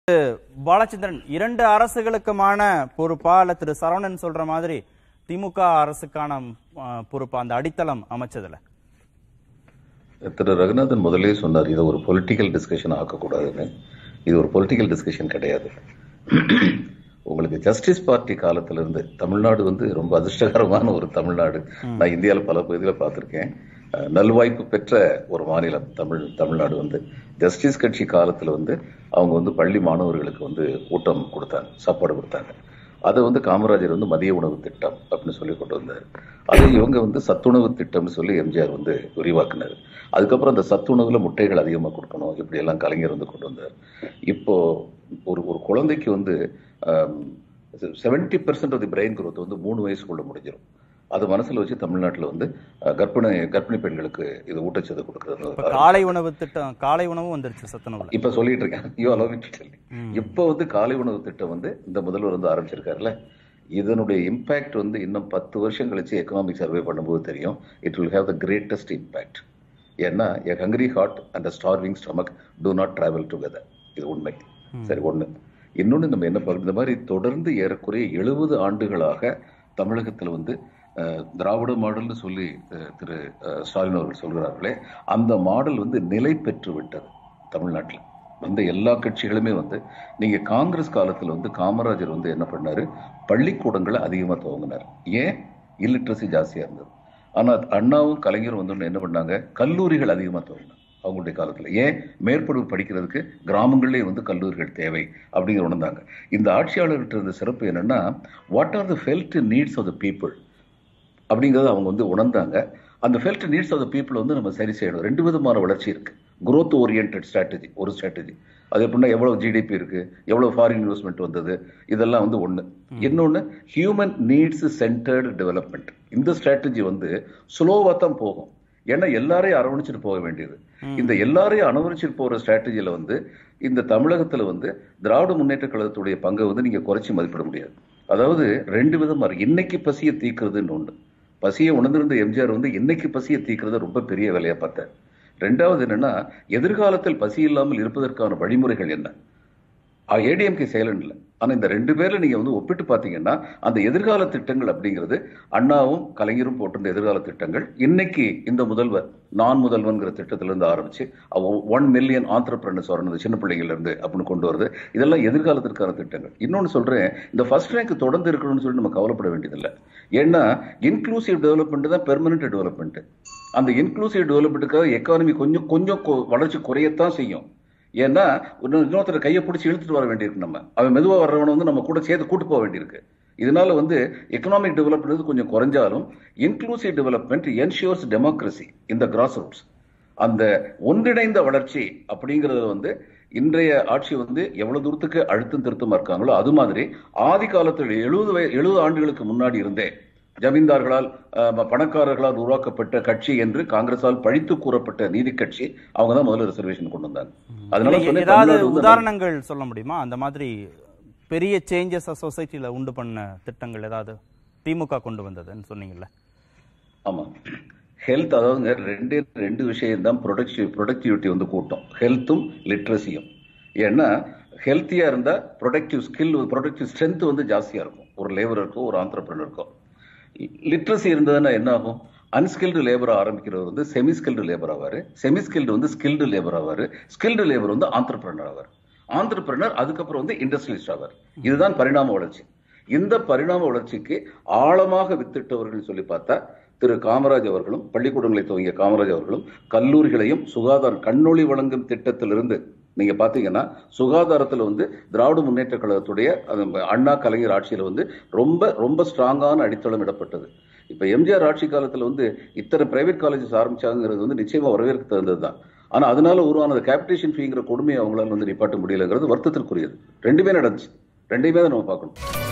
பாலச்சந்திரன் இரண்டு அரசுகளுக்குமான பொறுப்பா இல்ல திரு சரவணன் சொல்ற மாதிரி திமுக அரசுக்கான ஆ, பொறுப்பா அந்த அடித்தளம் அமைச்சதுல திரு ரகுநாதன் முதலே சொன்னார் இதை ஒரு பொலிட்டிக்கல் டிஸ்கஷன் ஆக்கக்கூடாதுன்னு இது ஒரு பொலிட்டிக்கல் டிஸ்கஷன் கிடையாது உங்களுக்கு ஜஸ்டிஸ் பார்ட்டி காலத்துல இருந்து தமிழ்நாடு வந்து ரொம்ப அதிர்ஷ்டகரமான ஒரு தமிழ்நாடு நான் இந்தியாவில் பல பகுதியில் பார்த்துருக்கேன் அஹ், நல்வாய்ப்பு பெற்ற ஒரு மாநிலம் தமிழ் தமிழ்நாடு வந்து ஜஸ்டிஸ் கட்சி காலத்துல வந்து அவங்க வந்து பள்ளி மாணவர்களுக்கு வந்து ஊட்டம் கொடுத்தாங்க சாப்பாடு கொடுத்தாங்க அதை வந்து காமராஜர் வந்து மதிய உணவு திட்டம் அப்படின்னு சொல்லி கொண்டு வந்தார் அதை இவங்க வந்து சத்துணவு திட்டம்னு சொல்லி எம்ஜிஆர் வந்து விரிவாக்குனார் அதுக்கப்புறம் அந்த சத்துணவுல முட்டைகள் அதிகமாக கொடுக்கணும் இப்படி எல்லாம் கலைஞர் வந்து கொண்டு வந்தார் இப்போ ஒரு ஒரு குழந்தைக்கு வந்து seventy percent of the brain growth வந்து மூணு வயசுக்குள்ள முடிஞ்சிடும் அது மனசுல வச்சு தமிழ்நாட்டுல வந்து அஹ், கர்ப்பிணி கர்ப்பிணி பெண்களுக்கு இது ஊட்டச்சத்து இப்ப கொடுக்கறது காலை உணவு திட்டம் காலை உணவும் வந்துருச்சு சத்துணவுல இப்ப சொல்லிட்டு இருக்கேன் யூ அலோ இப்ப வந்து காலை உணவு திட்டம் வந்து இந்த முதல்வர் வந்து ஆரம்பிச்சிருக்காருல்ல இதனுடைய இம்பாக்ட் வந்து இன்னும் பத்து வருஷம் கழிச்சு எக்கனாமிக் சர்வே பண்ணும்போது தெரியும் it will have the greatest impact ஏன்னா a hungry heart and starving stomach do not travel together இது உண்மை சரி ஒண்ணு இன்னொன்னு நம்ம என்ன பார்க்கணும் இந்த மாதிரி தொடர்ந்து ஏறக்குறைய எழுபது ஆண்டுகளாக தமிழகத்துல வந்து அஹ், திராவிட மாடல்னு சொல்லி அஹ், திரு அஹ், ஸ்டாலின் அவர்கள் சொல்கிறார்களே அந்த மாடல் வந்து நிலை பெற்று விட்டது தமிழ்நாட்டில் வந்த எல்லா கட்சிகளுமே வந்து நீங்க காங்கிரஸ் காலத்துல வந்து காமராஜர் வந்து என்ன பண்ணாரு பள்ளிக்கூடங்களை அதிகமா துவங்கினார் ஏன் இல்லிட்ரஸி ஜாஸ்தியா இருந்தது ஆனா அண்ணாவும் கலைஞரும் வந்து என்ன பண்ணாங்க கல்லூரிகள் அதிகமா துவங்கினாங்க அவங்களுடைய காலத்துல ஏன் மேற்படிப்பு படிக்கிறதுக்கு கிராமங்கள்லேயே வந்து கல்லூரிகள் தேவை அப்படிங்கிற உணர்ந்தாங்க இந்த ஆட்சியாளர்கிட்ட இருந்த சிறப்பு என்னன்னா what are the felt needs of the people அப்படிங்கறத அவங்க வந்து உணர்ந்தாங்க அந்த felt needs of the people வந்து நம்ம சரி செய்யணும் ரெண்டு விதமான வளர்ச்சி இருக்கு growth oriented ஸ்ட்ராட்டஜி ஒரு ஸ்ட்ராட்டஜி அது எப்படின்னா எவ்வளவு ஜிடிபி இருக்கு எவ்வளவு ஃபாரின் இன்வெஸ்ட்மெண்ட் வந்தது இதெல்லாம் வந்து ஒண்ணு இன்னொன்னு ஹியூமன் நீட்ஸ் சென்டர்டு டெவலப்மெண்ட் இந்த ஸ்ட்ராட்டஜி வந்து ஸ்லோவா தான் போகும் ஏன்னா எல்லாரையும் அரவணைச்சிட்டு போக வேண்டியது இந்த எல்லாரையும் அனுவரிச்சிட்டு போற ஸ்ட்ராட்டஜியில வந்து இந்த தமிழகத்துல வந்து திராவிட முன்னேற்ற கழகத்துடைய பங்கை வந்து நீங்க குறைச்சி மதிப்பிட முடியாது அதாவது ரெண்டு விதமா இருக்கு இன்னைக்கு பசியை தீக்குறதுன்னு ஒண்ணு பசியை உணர்ந்திருந்த எம்ஜிஆர் வந்து இன்னைக்கு பசியை தீக்குறத ரொம்ப பெரிய வேலையா பார்த்தார் ரெண்டாவது என்னன்னா எதிர்காலத்தில் பசி இல்லாமல் இருப்பதற்கான வழிமுறைகள் என்ன ஏடிஎம்கே செயலன் இல்லை ஆனா இந்த ரெண்டு பேர்ல நீங்க வந்து ஒப்பிட்டு பாத்தீங்கன்னா அந்த எதிர்கால திட்டங்கள் அப்படிங்கிறது அண்ணாவும் கலைஞரும் போட்டிருந்த எதிர்கால திட்டங்கள் இன்னைக்கு இந்த முதல்வர் நான் முதல்வன்கிற திட்டத்துல இருந்து ஆரம்பிச்சு ஒன் மில்லியன் ஆந்திரப்பிரனர்ஸ் வரணும் சின்ன பிள்ளைங்கள்ல இருந்து அப்படின்னு கொண்டு வருது இதெல்லாம் எதிர்காலத்திற்கான திட்டங்கள் இன்னொன்னு சொல்றேன் இந்த ஃபர்ஸ்ட் ரேங்க் தொடர்ந்து இருக்கணும்னு சொல்லி நம்ம கவலைப்பட வேண்டியதில்லை ஏன்னா இன்க்ளூசிவ் டெவலப்மெண்ட் தான் பெர்மனன்ட் டெவலப்மெண்ட் அந்த இன்க்ளூசிவ் டெவலப்மெண்ட்டுக்காக எக்கானமி கொஞ்சம் கொஞ்சம் கொ- வளர்ச்சி குறையத்தான் செய்யும் ஏன்னா இன்னொரு- இன்னொருத்தர் கையை பிடிச்சி இழுத்துட்டு வர வேண்டியிருக்கு நம்ம அவன் மெதுவா வர்றவனை வந்து நம்ம கூட சேர்த்து கூட்டு போக வேண்டியிருக்கு இதனால வந்து எக்கனாமிக் டெவலப்மெண்ட் கொஞ்சம் குறைஞ்சாலும் இன்க்ளூசிவ் டெவலப்மெண்ட் என்ஷூர்ஸ் டெமோக்ரஸி இந்த கிராஸ் ரூட்ஸ் அந்த ஒன்றிணைந்த வளர்ச்சி அப்படிங்கறது வந்து இன்றைய ஆட்சி வந்து எவ்வளவு தூரத்துக்கு அழுத்தம் திருத்தமா இருக்காங்களோ அது மாதிரி ஆதி காலத்தில் எழுபது வய எழுபது ஆண்டுகளுக்கு முன்னாடி இருந்தே ஜமீன்தார்களால் அஹ், பணக்காரர்களால் உருவாக்கப்பட்ட கட்சி என்று காங்கிரஸால் பழித்து கூறப்பட்ட நீதி கட்சி அவங்க தான் முதல்ல ரிசர்வேஷன் கொண்டு வந்தாங்க அதனால இல்ல, சொன்னேன், ஏதாவது தமிழ்நாடு வந்து உதாரணங்கள் சொல்ல முடியுமா அந்த மாதிரி பெரிய சேஞ்சஸ் சொசைட்டில உண்டு பண்ண திட்டங்கள் ஏதாவது திமுக கொண்டு வந்ததுன்னு சொன்னீங்கல்ல ஆமா ஹெல்த் அதாவதுங்க ரெண்டே ரெண்டு விஷயம் தான் ப்ரொடக்டிவ் ப்ரொடக்டிவிட்டி வந்து கூட்டும் ஹெல்த்தும் லிட்ரஸியும் ஏன்னா ஹெல்த்தியா இருந்தா ப்ரொடக்டிவ் ஸ்கில் ப்ரொடக்டிவ் ஸ்ட்ரென்த் வந்து ஜாஸ்தியா இருக்கும் ஒரு லேபருக்கும் ஒரு ஆண்டர்பிரினருக்கும் லிட்ரஸி இருந்ததுன்னா என்ன ஆகும் அன்ஸ்கில்டு லேபர் ஆரம்பிக்கிறவர் வந்து செமி ஸ்கில்டு லேபர் ஆவாரு செமி ஸ்கில்டு வந்து ஸ்கில்டு லேபர் ஆவாரு ஸ்கில்டு லேபர் வந்து ஆண்டர்பிரினர் ஆவார் ஆண்டர்பிரினர் அதுக்கப்புறம் வந்து இண்டஸ்ட்ரியலிஸ்ட் ஆவார் இதுதான் பரிணாம வளர்ச்சி இந்த பரிணாம வளர்ச்சிக்கு ஆழமாக வித்திட்டவர்கள் சொல்லி பார்த்தா திரு காமராஜ் அவர்களும் பள்ளிக்கூடங்களை துவங்கிய காமராஜ் அவர்களும் கல்லூரிகளையும் சுகாதார கண்ணொளி வழங்கும் திட்டத்திலிருந்து நீங்க பாத்தீங்கன்னா சுகாதாரத்துல வந்து திராவிட முன்னேற்ற கழகத்துடைய அது அண்ணா கலைஞர் ஆட்சியில வந்து ரொம்ப ரொம்ப ஸ்ட்ராங்கான அடித்தளம் இடப்பட்டது இப்ப எம்ஜிஆர் ஆட்சி காலத்துல வந்து இத்தனை பிரைவேட் காலேஜஸ் ஆரம்பிச்சாங்கிறது வந்து நிச்சயமா வரவேற்க தகுந்ததுதான் ஆனா அதனால உருவானது கேபிடேஷன் ஃபீங்கிற கொடுமையை அவங்களால வந்து நிப்பாட்ட முடியலங்கிறது வருத்தத்திற்குரியது ரெண்டுமே நடந்துச்சு ரெண்டையுமே தான் நம்ம பார்க்கணும்